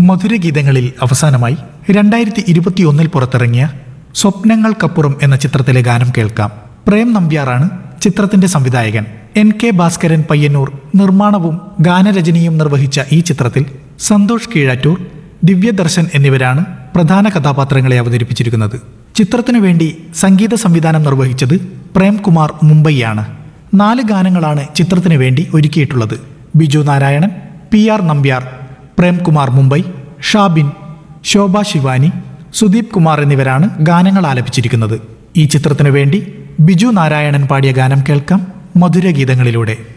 മധുരഗീതങ്ങളിൽ അവസാനമായി രണ്ടായിരത്തി ഇരുപത്തിയൊന്നിൽ പുറത്തിറങ്ങിയ സ്വപ്നങ്ങൾക്കപ്പുറം എന്ന ചിത്രത്തിലെ ഗാനം കേൾക്കാം പ്രേം നമ്പ്യാറാണ് ചിത്രത്തിന്റെ സംവിധായകൻ എൻ കെ ഭാസ്കരൻ പയ്യന്നൂർ നിർമ്മാണവും ഗാനരചനയും നിർവഹിച്ച ഈ ചിത്രത്തിൽ സന്തോഷ് കീഴാറ്റൂർ ദിവ്യദർശൻ എന്നിവരാണ് പ്രധാന കഥാപാത്രങ്ങളെ അവതരിപ്പിച്ചിരിക്കുന്നത് ചിത്രത്തിനു വേണ്ടി സംഗീത സംവിധാനം നിർവഹിച്ചത് പ്രേംകുമാർ മുംബൈയാണ് നാല് ഗാനങ്ങളാണ് ചിത്രത്തിനു വേണ്ടി ഒരുക്കിയിട്ടുള്ളത് ബിജു നാരായണൻ പി ആർ നമ്പ്യാർ പ്രേംകുമാർ മുംബൈ ഷാബിൻ ശോഭ ശിവാനി സുദീപ് കുമാർ എന്നിവരാണ് ഗാനങ്ങൾ ആലപിച്ചിരിക്കുന്നത് ഈ ചിത്രത്തിനു വേണ്ടി ബിജു നാരായണൻ പാടിയ ഗാനം കേൾക്കാം മധുരഗീതങ്ങളിലൂടെ